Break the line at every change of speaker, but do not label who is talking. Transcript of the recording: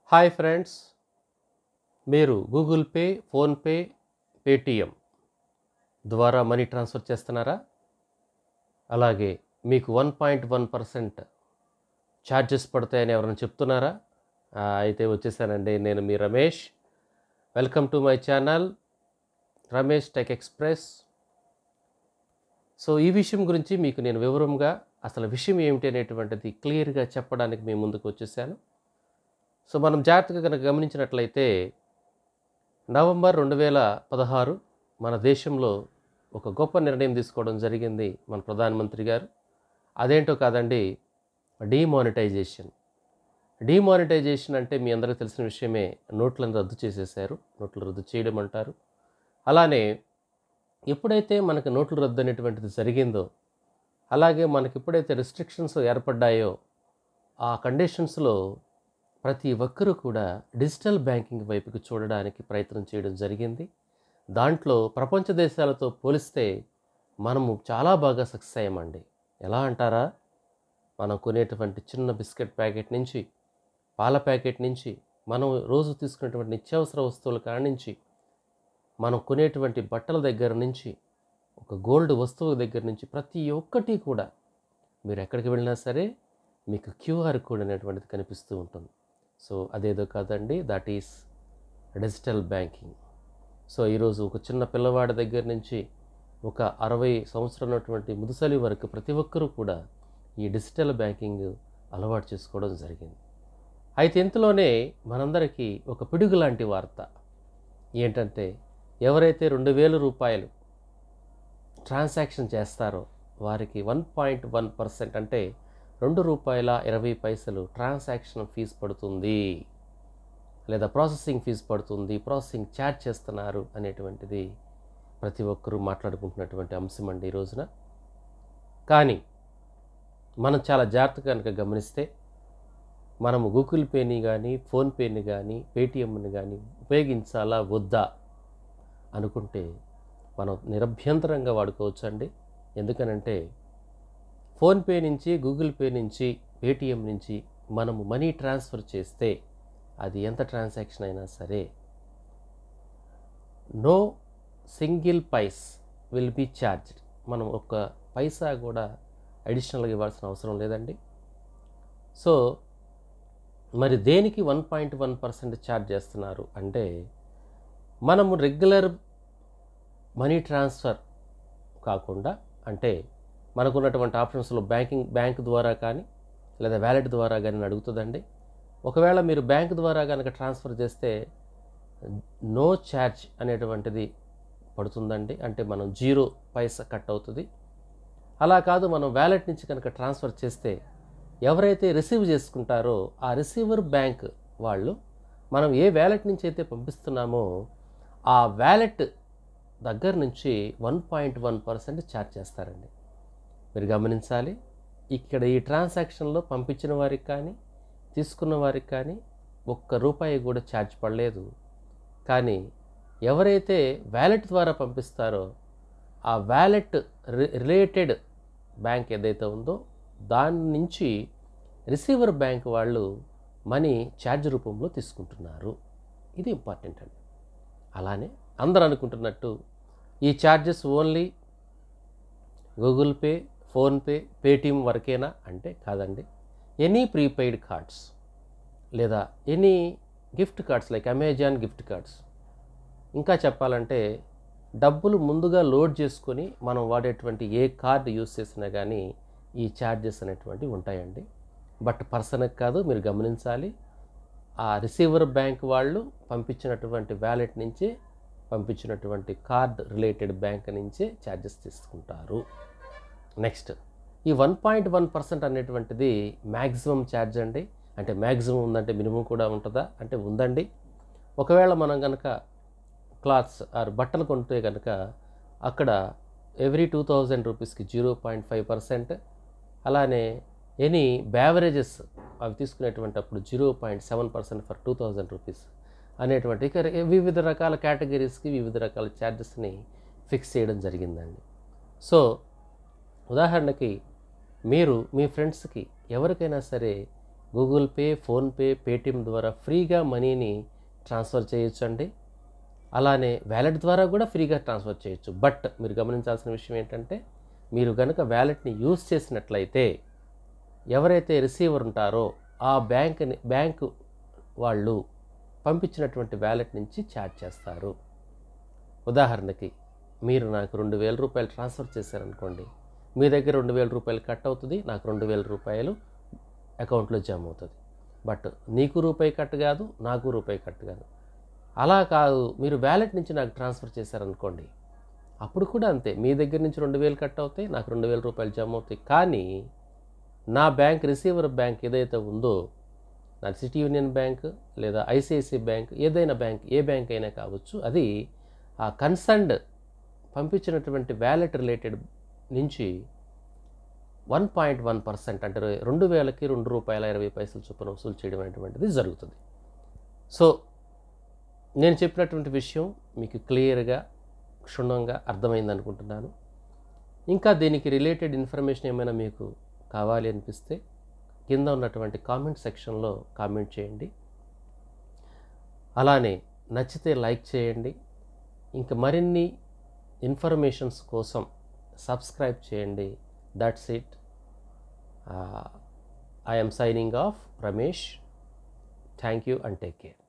hi friends మీరు Google pay PhonePe Paytm ద్వారా money transfer చేస్తున్నారా అలాగే మీకు one point one percent charges పడతాయని ఎవరైనా చెప్తున్నారా ఆ, అయితే వచ్చేసానండి నేను మీ Ramesh welcome to my channel Ramesh tech express so ఈ విషయం గురించి మీకు నేను వివరంగా అసలు విషయం ఏమిటి అనేటువంటిది క్లియర్గా చెప్పడానికి మీ ముందుకు వచ్చేసాను సో మనం జాగ్రత్తగా కనుక గమనించినట్లయితే నవంబర్ రెండు వేల పదహారు మన దేశంలో ఒక గొప్ప నిర్ణయం తీసుకోవడం జరిగింది మన ప్రధానమంత్రి గారు అదేంటో కాదండి డీమానిటైజేషన్ డీమానిటైజేషన్ అంటే మీ అందరికీ తెలిసిన విషయమే నోట్లను రద్దు చేసేశారు నోట్లు రద్దు చేయడం అంటారు అలానే ఎప్పుడైతే మనకు నోట్లు రద్దు అనేటువంటిది జరిగిందో అలాగే మనకి ఎప్పుడైతే రిస్ట్రిక్షన్స్ ఏర్పడ్డాయో ఆ కండిషన్స్లో ప్రతి ఒక్కరూ కూడా డిజిటల్ బ్యాంకింగ్ వైపుకి చూడడానికి ప్రయత్నం చేయడం జరిగింది దాంట్లో ప్రపంచ దేశాలతో పోలిస్తే మనము చాలా బాగా సక్సెస్ అయ్యామండి ఎలా అంటారా మనం కొనేటువంటి చిన్న బిస్కెట్ ప్యాకెట్ నుంచి పాల ప్యాకెట్ నుంచి మనం రోజు తీసుకునేటువంటి నిత్యావసర వస్తువుల కాడ నుంచి మనం కొనేటువంటి బట్టల దగ్గర నుంచి ఒక గోల్డ్ వస్తువు దగ్గర నుంచి ప్రతి ఒక్కటి కూడా మీరు ఎక్కడికి వెళ్ళినా సరే మీకు క్యూఆర్ కోడ్ అనేటువంటిది కనిపిస్తూ ఉంటుంది సో అదేదో కాదండి that is digital banking so ఈరోజు ఒక చిన్న పిల్లవాడి దగ్గర నుంచి ఒక అరవై సంవత్సరం ఉన్నటువంటి ముదుసలి వరకు ప్రతి ఒక్కరూ కూడా ఈ డిజిటల్ బ్యాంకింగ్ అలవాటు చేసుకోవడం జరిగింది అయితే ఇంతలోనే మనందరికీ ఒక పిడుగు లాంటి వార్త ఏంటంటే ఎవరైతే రెండు వేల రూపాయలు ట్రాన్సాక్షన్ చేస్తారో వారికి వన్ పాయింట్ వన్ పర్సెంట్ అంటే రెండు రూపాయల ఇరవై పైసలు ట్రాన్సాక్షన్ ఫీజు పడుతుంది లేదా ప్రాసెసింగ్ ఫీజు పడుతుంది ప్రాసెసింగ్ ఛార్జ్ చేస్తున్నారు అనేటువంటిది ప్రతి ఒక్కరూ మాట్లాడుకుంటున్నటువంటి అంశం అండి ఈ రోజున కానీ మనం చాలా జాగ్రత్తగా కనుక గమనిస్తే మనము గూగుల్ పేని కానీ ఫోన్పేని కానీ పేటిఎంని కానీ ఉపయోగించాలా వద్దా అనుకుంటే మనం నిరభ్యంతరంగా వాడుకోవచ్చు అండి ఎందుకనంటే ఫోన్పే నుంచి గూగుల్ పే నుంచి పేటిఎం నుంచి మనము మనీ ట్రాన్స్ఫర్ చేస్తే అది ఎంత ట్రాన్సాక్షన్ అయినా సరే no single paise will be charged మనం ఒక్క పైసా కూడా అడిషనల్గా ఇవ్వాల్సిన అవసరం లేదండి సో మరి దేనికి one point one percent charge చేస్తున్నారు అంటే మనము రెగ్యులర్ మనీ ట్రాన్స్ఫర్ కాకుండా అంటే మనకున్నటువంటి ఆప్షన్స్లో బ్యాంకింగ్ బ్యాంక్ ద్వారా కానీ లేదా వ్యాలెట్ ద్వారా కానీ అడుగుతుందండి ఒకవేళ మీరు బ్యాంక్ ద్వారా కనుక ట్రాన్స్ఫర్ చేస్తే నో ఛార్జ్ అనేటువంటిది పడుతుందండి అంటే మనం జీరో పైసా కట్ అవుతుంది అలా కాదు మనం వ్యాలెట్ నుంచి కనుక ట్రాన్స్ఫర్ చేస్తే ఎవరైతే రిసీవ్ చేసుకుంటారో ఆ రిసీవర్ బ్యాంక్ వాళ్ళు మనం ఏ వ్యాలెట్ నుంచి అయితే పంపిస్తున్నామో ఆ వ్యాలెట్ దగ్గర నుంచి one point one percent charge చేస్తారండి మీరు గమనించాలి ఇక్కడ ఈ ట్రాన్సాక్షన్లో పంపించిన వారికి కానీ తీసుకున్న వారికి కానీ ఒక్క రూపాయి కూడా ఛార్జ్ పడలేదు కానీ ఎవరైతే వ్యాలెట్ ద్వారా పంపిస్తారో ఆ వ్యాలెట్ రిలేటెడ్ బ్యాంక్ ఏదైతే ఉందో దాని నుంచి రిసీవర్ బ్యాంక్ వాళ్ళు మనీ ఛార్జ్ రూపంలో తీసుకుంటున్నారు ఇది ఇంపార్టెంట్ అండి అలానే అందరూ అనుకుంటున్నట్టు ఈ charges only Google pay PhonePe Paytm వరకేనా అంటే కాదండి ఎనీ ప్రీపెయిడ్ కార్డ్స్ లేదా any gift cards like Amazon gift cards ఇంకా చెప్పాలంటే డబ్బులు ముందుగా లోడ్ చేసుకొని మనం వాడేటువంటి ఏ కార్డు యూస్ చేసినా కానీ ఈ ఛార్జెస్ అనేటువంటివి ఉంటాయండి బట్ పర్సన్కి కాదు మీరు గమనించాలి ఆ రిసీవర్ బ్యాంక్ వాళ్ళు పంపించినటువంటి వ్యాలెట్ నుంచి పంపించినటువంటి కార్డ్ రిలేటెడ్ బ్యాంక్ నుంచే ఛార్జెస్ తీసుకుంటారు నెక్స్ట్ ఈ వన్ పాయింట్ వన్ పర్సెంట్ అనేటువంటిది మ్యాక్సిమం ఛార్జ్ అండి అంటే మ్యాక్సిమం ఉందంటే మినిమం కూడా ఉంటుందా అంటే ఉందండి ఒకవేళ మనం కనుక క్లాత్స్ ఆర్ బట్టలు కొంటే కనుక అక్కడ ఎవ్రీ టూ థౌజండ్ రూపీస్కి జీరో పాయింట్ ఫైవ్ పర్సెంట్ అలానే ఎనీ బ్యావరేజెస్ అవి తీసుకునేటువంటి అప్పుడు zero point seven percent for two thousand rupees అనేటువంటి ఇక వివిధ రకాల కేటగిరీస్కి వివిధ రకాల ఛార్జెస్ని ఫిక్స్ చేయడం జరిగిందండి సో ఉదాహరణకి మీరు మీ ఫ్రెండ్స్కి ఎవరికైనా సరే గూగుల్ పే ఫోన్పే పేటిఎం ద్వారా ఫ్రీగా మనీని ట్రాన్స్ఫర్ చేయొచ్చండి అలానే వ్యాలెట్ ద్వారా కూడా ఫ్రీగా ట్రాన్స్ఫర్ చేయొచ్చు బట్ మీరు గమనించాల్సిన విషయం ఏంటంటే మీరు కనుక వ్యాలెట్ని యూజ్ చేసినట్లయితే ఎవరైతే రిసీవర్ ఉంటారో ఆ బ్యాంక్ని బ్యాంకు వాళ్ళు పంపించినటువంటి వ్యాలెట్ నుంచి ఛార్జ్ చేస్తారు ఉదాహరణకి మీరు నాకు రెండు వేల రూపాయలు ట్రాన్స్ఫర్ చేశారనుకోండి మీ దగ్గర రెండు వేల రూపాయలు కట్ అవుతుంది నాకు రెండు వేల రూపాయలు అకౌంట్లో జమ అవుతుంది బట్ నీకు రూపాయి కట్ కాదు నాకు రూపాయి కట్ కాదు అలా కాదు మీరు వ్యాలెట్ నుంచి నాకు ట్రాన్స్ఫర్ చేశారనుకోండి అప్పుడు కూడా అంతే మీ దగ్గర నుంచి రెండు వేలు కట్ అవుతాయి నాకు రెండు వేల రూపాయలు జమ అవుతాయి కానీ నా బ్యాంక్ రిసీవర్ బ్యాంక్ ఏదైతే ఉందో నా సిటీ యూనియన్ బ్యాంక్ లేదా ఐసిఐసిఐ బ్యాంక్ ఏదైనా బ్యాంక్ ఏ బ్యాంక్ అయినా కావచ్చు అది ఆ కన్సర్న్డ్ పంపించినటువంటి వ్యాలెట్ రిలేటెడ్ నుంచి వన్ పాయింట్ వన్ పర్సెంట్ అంటే రెండు వేలకి రెండు రూపాయల ఇరవై పైసలు చొప్పున వసూలు చేయడం అనేటువంటిది జరుగుతుంది సో నేను చెప్పినటువంటి విషయం మీకు క్లియర్గా క్షుణ్ణంగా అర్థమైంది అనుకుంటున్నాను ఇంకా దీనికి రిలేటెడ్ ఇన్ఫర్మేషన్ ఏమైనా మీకు కావాలి అనిపిస్తే కింద ఉన్నటువంటి కామెంట్ సెక్షన్లో కామెంట్ చేయండి అలానే నచ్చితే లైక్ చేయండి ఇంకా మరిన్ని ఇన్ఫర్మేషన్స్ కోసం సబ్స్క్రైబ్ చేయండి that's it I'm signing off Ramesh thank you and take care